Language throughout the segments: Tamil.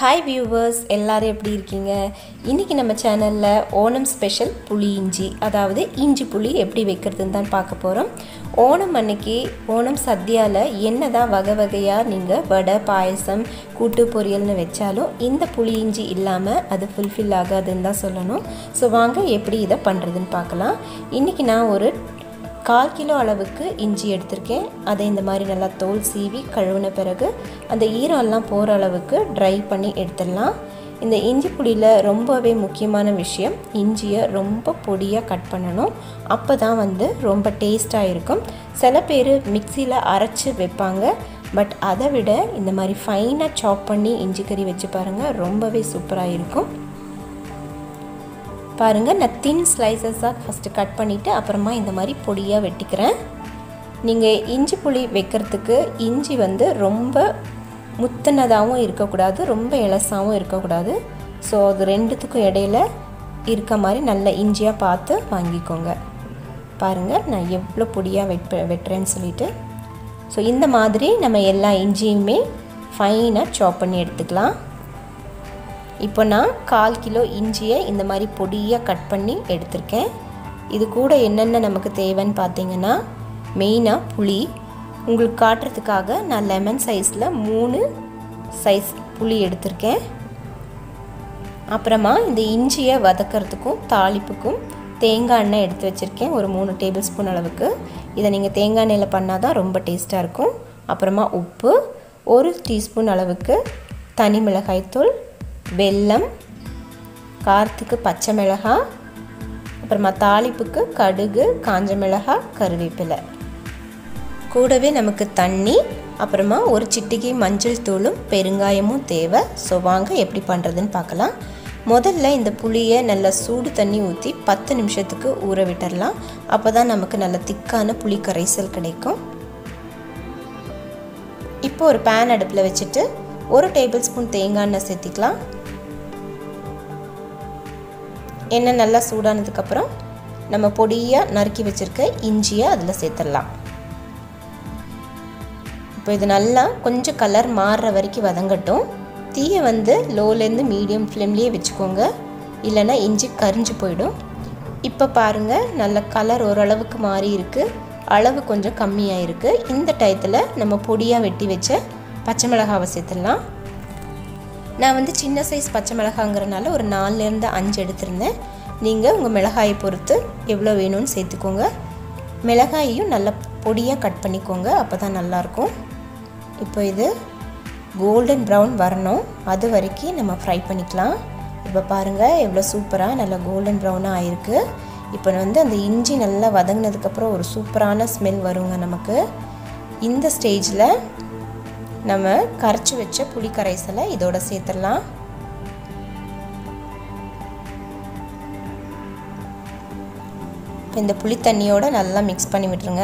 ஹாய் வியூவர்ஸ் எல்லாரும் எப்படி இருக்கீங்க இன்றைக்கி நம்ம சேனலில் ஓணம் ஸ்பெஷல் புளி இஞ்சி அதாவது இஞ்சி புளி எப்படி வைக்கிறதுன்னு தான் பார்க்க போகிறோம் ஓணம் அன்னைக்கு ஓணம் சத்யாவில் என்ன தான் வகை வகையாக நீங்கள் வடை பாயசம் கூட்டு பொரியல்னு வச்சாலும் இந்த புளி இஞ்சி இல்லாமல் அது ஃபுல்ஃபில் ஆகாதுன்னு தான் சொல்லணும் ஸோ வாங்க எப்படி இதை பண்ணுறதுன்னு பார்க்கலாம் இன்றைக்கி நான் ஒரு கால் கிலோ அளவுக்கு இஞ்சி எடுத்திருக்கேன் அதை இந்த மாதிரி நல்லா தோல் சீவி கழுவின பிறகு அந்த ஈரம்லாம் போகிற அளவுக்கு ட்ரை பண்ணி எடுத்துடலாம் இந்த இஞ்சி பொடியில் ரொம்பவே முக்கியமான விஷயம் இஞ்சியை ரொம்ப பொடியாக கட் பண்ணணும் அப்போ தான் வந்து ரொம்ப டேஸ்ட்டாக இருக்கும் சில பேர் மிக்சியில் அரைச்சி வைப்பாங்க பட் அதை விட இந்த மாதிரி ஃபைனாக சாப் பண்ணி இஞ்சி கறி வச்சு பாருங்கள் ரொம்பவே சூப்பராக இருக்கும் பாருங்கள் நான் தின் ஸ்லைசஸாக ஃபஸ்ட்டு கட் பண்ணிவிட்டு அப்புறமா இந்த மாதிரி பொடியாக வெட்டிக்கிறேன் நீங்கள் இஞ்சி புளி வைக்கிறதுக்கு இஞ்சி வந்து ரொம்ப முத்தினதாகவும் இருக்கக்கூடாது ரொம்ப இலசாகவும் இருக்கக்கூடாது ஸோ அது ரெண்டுத்துக்கும் இடையில இருக்க மாதிரி நல்ல இஞ்சியாக பார்த்து வாங்கிக்கோங்க பாருங்கள் நான் எவ்வளோ பொடியாக வெட் வெட்டுறேன்னு சொல்லிட்டு ஸோ இந்த மாதிரி நம்ம எல்லா இஞ்சியுமே ஃபைனாக சாப் பண்ணி எடுத்துக்கலாம் இப்போ நான் கால் கிலோ இஞ்சியை இந்த மாதிரி பொடியாக கட் பண்ணி எடுத்திருக்கேன் இது கூட என்னென்ன நமக்கு தேவைன்னு பார்த்தீங்கன்னா மெயினாக புளி உங்களுக்கு காட்டுறதுக்காக நான் லெமன் சைஸில் மூணு சைஸ் புளி எடுத்திருக்கேன் அப்புறமா இந்த இஞ்சியை வதக்கிறதுக்கும் தாளிப்புக்கும் தேங்காய் எண்ணெய் எடுத்து வச்சுருக்கேன் ஒரு மூணு டேபிள் ஸ்பூன் அளவுக்கு இதை நீங்கள் தேங்காய் எண்ணெயில் பண்ணால் தான் ரொம்ப டேஸ்ட்டாக இருக்கும் அப்புறமா உப்பு ஒரு டீஸ்பூன் அளவுக்கு தனி மிளகாய்த்தூள் வெல்லம் காரத்துக்கு பச்சை மிளகாய் அப்புறமா தாளிப்புக்கு கடுகு காஞ்ச மிளகாய் கருவேப்பிலை கூடவே நமக்கு தண்ணி அப்புறமா ஒரு சிட்டிகை மஞ்சள் தூளும் பெருங்காயமும் தேவை ஸோ வாங்க எப்படி பண்ணுறதுன்னு பார்க்கலாம் முதல்ல இந்த புளியை நல்லா சூடு தண்ணி ஊற்றி பத்து நிமிஷத்துக்கு ஊற விட்டுடலாம் அப்போ தான் நமக்கு நல்ல திக்கான புளி கரைசல் கிடைக்கும் இப்போ ஒரு பேன் அடுப்பில் வச்சுட்டு ஒரு டேபிள் ஸ்பூன் தேங்காய் எண்ணெய் சேர்த்திக்கலாம் எண்ணெய் நல்லா சூடானதுக்கப்புறம் நம்ம பொடியாக நறுக்கி வச்சுருக்க இஞ்சியை அதில் சேர்த்துடலாம் இப்போ இது நல்லா கொஞ்சம் கலர் மாறுற வரைக்கும் வதங்கட்டும் தீயை வந்து லோலேருந்து மீடியம் ஃப்ளேம்லேயே வச்சுக்கோங்க இல்லைன்னா இஞ்சி கரிஞ்சு போயிடும் இப்போ பாருங்கள் நல்ல கலர் ஓரளவுக்கு மாறி இருக்குது அளவு கொஞ்சம் கம்மியாக இருக்குது இந்த டயத்தில் நம்ம பொடியாக வெட்டி வச்ச பச்சை மிளகாவை சேர்த்துடலாம் நான் வந்து சின்ன சைஸ் பச்சை மிளகாங்கிறனால ஒரு நாலுலேருந்து அஞ்சு எடுத்திருந்தேன் நீங்கள் உங்கள் மிளகாயை பொறுத்து எவ்வளோ வேணும்னு சேர்த்துக்கோங்க மிளகாயையும் நல்லா பொடியாக கட் பண்ணிக்கோங்க அப்போ தான் நல்லாயிருக்கும் இப்போ இது கோல்டன் ப்ரௌன் வரணும் அது வரைக்கும் நம்ம ஃப்ரை பண்ணிக்கலாம் இப்போ பாருங்கள் எவ்வளோ சூப்பராக நல்லா கோல்டன் ப்ரௌனாக ஆயிருக்கு இப்போ வந்து அந்த இஞ்சி நல்லா வதங்கினதுக்கப்புறம் ஒரு சூப்பரான ஸ்மெல் வருங்க நமக்கு இந்த ஸ்டேஜில் நம்ம கரைச்சி வச்ச புளி கரைசலை இதோட சேர்த்துடலாம் இப்போ இந்த புளி தண்ணியோட நல்லா மிக்ஸ் பண்ணி விட்டுருங்க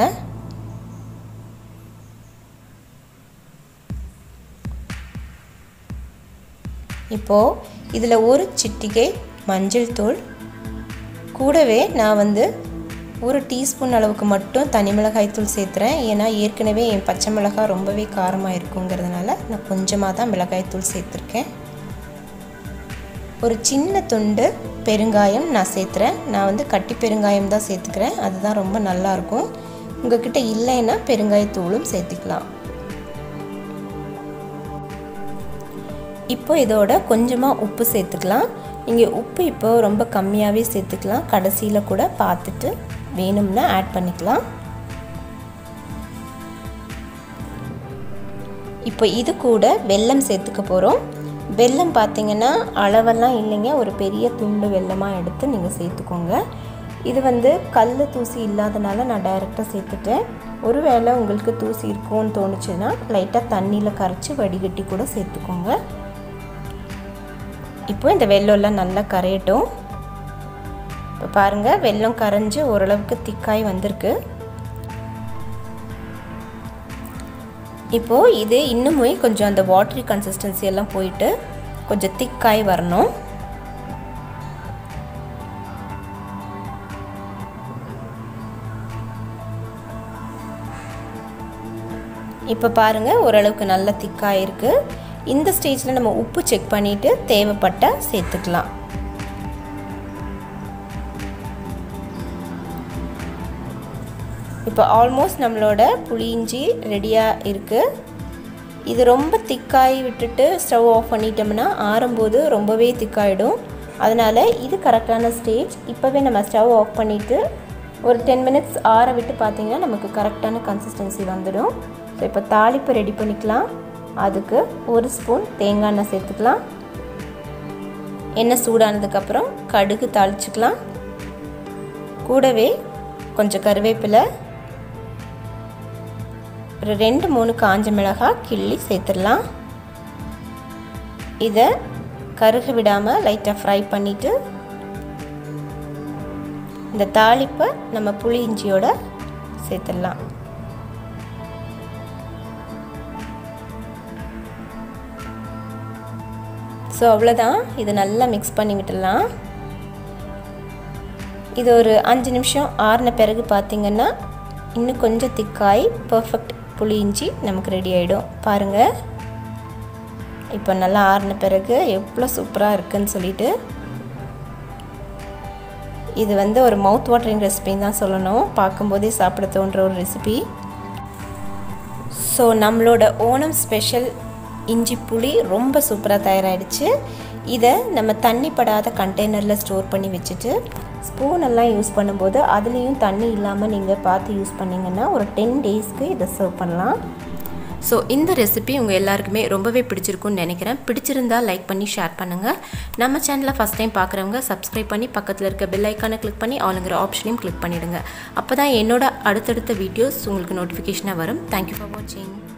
இப்போது இதில் ஒரு சிட்டிகை மஞ்சள் தூள் கூடவே நான் வந்து ஒரு டீஸ்பூன் அளவுக்கு மட்டும் தனி மிளகாய் தூள் சேர்த்துறேன் ஏன்னா ஏற்கனவே என் பச்சை மிளகாய் ரொம்பவே காரமாக இருக்குங்கிறதுனால நான் கொஞ்சமாக தான் மிளகாய் தூள் சேர்த்துருக்கேன் ஒரு சின்ன துண்டு பெருங்காயம் நான் சேர்த்துறேன் நான் வந்து கட்டி பெருங்காயம் தான் சேர்த்துக்கிறேன் அதுதான் ரொம்ப நல்லாயிருக்கும் உங்ககிட்ட இல்லைன்னா பெருங்காயத்தூளும் சேர்த்துக்கலாம் இப்போ இதோட கொஞ்சமாக உப்பு சேர்த்துக்கலாம் நீங்கள் உப்பு இப்போ ரொம்ப கம்மியாகவே சேர்த்துக்கலாம் கடைசியில் கூட பார்த்துட்டு வேணும்னா ஆட் பண்ணிக்கலாம் இப்போ இது கூட வெல்லம் சேர்த்துக்க போகிறோம் வெல்லம் பார்த்தீங்கன்னா அளவெல்லாம் இல்லைங்க ஒரு பெரிய துண்டு வெல்லமாக எடுத்து நீங்கள் சேர்த்துக்கோங்க இது வந்து கல் தூசி இல்லாதனால நான் டைரெக்டாக சேர்த்துட்டேன் ஒருவேளை உங்களுக்கு தூசி இருக்கும்னு தோணுச்சுன்னா லைட்டாக தண்ணியில் கரைச்சி வடிகட்டி கூட சேர்த்துக்கோங்க இப்போ இந்த வெள்ளம்லாம் நல்லா கரையட்டும் இப்போ பாருங்கள் வெள்ளம் கரைஞ்சி ஓரளவுக்கு திக்காய் வந்திருக்கு இப்போது இது இன்னுமே கொஞ்சம் அந்த வாட்டரி கன்சிஸ்டன்சி எல்லாம் போயிட்டு கொஞ்சம் திக்காய் வரணும் இப்போ பாருங்கள் ஓரளவுக்கு நல்ல திக்காக இருக்குது இந்த ஸ்டேஜில் நம்ம உப்பு செக் பண்ணிவிட்டு தேவைப்பட்டால் சேர்த்துக்கலாம் இப்போ ஆல்மோஸ்ட் நம்மளோட புளியிஞ்சி ரெடியாக இருக்குது இது ரொம்ப திக்காகி விட்டுட்டு ஸ்டவ் ஆஃப் பண்ணிட்டோம்னா ஆறும்போது ரொம்பவே திக்காயிடும் அதனால் இது கரெக்டான ஸ்டேஜ் இப்போவே நம்ம ஸ்டவ் ஆஃப் பண்ணிவிட்டு ஒரு டென் மினிட்ஸ் ஆற விட்டு பார்த்திங்கன்னா நமக்கு கரெக்டான கன்சிஸ்டன்சி வந்துடும் ஸோ இப்போ தாளிப்பு ரெடி பண்ணிக்கலாம் அதுக்கு ஒரு ஸ்பூன் தேங்காய் எண்ணெய் சேர்த்துக்கலாம் எண்ணெய் சூடானதுக்கப்புறம் கடுகு தாளிச்சுக்கலாம் கூடவே கொஞ்சம் கருவேப்பிலை ஒரு ரெண்டு மூணு காஞ்ச மிளகாய் கிள்ளி சேர்த்துடலாம் இதை கருக விடாமல் லைட்டாக ஃப்ரை பண்ணிவிட்டு இந்த தாளிப்பை நம்ம புளி இஞ்சியோட சேர்த்துடலாம் ஸோ அவ்வளோதான் இதை நல்லா மிக்ஸ் பண்ணி விட்டுடலாம் இது ஒரு அஞ்சு நிமிஷம் ஆறின பிறகு பார்த்திங்கன்னா இன்னும் கொஞ்சம் திக்காய் பர்ஃபெக்ட் புளி இஞ்சி நமக்கு ரெடி ஆகிடும் பாருங்கள் இப்போ நல்லா ஆறின பிறகு எவ்வளோ சூப்பராக இருக்குன்னு சொல்லிட்டு இது வந்து ஒரு மவுத் வாட்டரிங் ரெசிபின்னு தான் சொல்லணும் பார்க்கும்போதே சாப்பிட தோன்ற ஒரு ரெசிபி ஸோ நம்மளோட ஓணம் ஸ்பெஷல் இஞ்சி புளி ரொம்ப சூப்பராக தயாராகிடுச்சு இதை நம்ம தண்ணி படாத கண்டெய்னரில் ஸ்டோர் பண்ணி வச்சுட்டு ஸ்பூன் எல்லாம் யூஸ் பண்ணும்போது அதுலேயும் தண்ணி இல்லாமல் நீங்கள் பார்த்து யூஸ் பண்ணிங்கன்னா ஒரு டென் டேஸ்க்கு இதை சர்வ் பண்ணலாம் ஸோ இந்த ரெசிபி உங்கள் எல்லாருக்குமே ரொம்பவே பிடிச்சிருக்குன்னு நினைக்கிறேன் பிடிச்சிருந்தா லைக் பண்ணி ஷேர் பண்ணுங்கள் நம்ம சேனலை ஃபஸ்ட் டைம் பார்க்குறவங்க சப்ஸ்கிரைப் பண்ணி பக்கத்தில் இருக்க பெல் ஐக்கானை கிளிக் பண்ணி ஆளுங்கிற ஆப்ஷனையும் கிளிக் பண்ணிவிடுங்க அப்போ தான் என்னோட அடுத்தடுத்த வீடியோஸ் உங்களுக்கு நோட்டிஃபிகேஷனாக வரும் தேங்க்யூ ஃபார் வாட்சிங்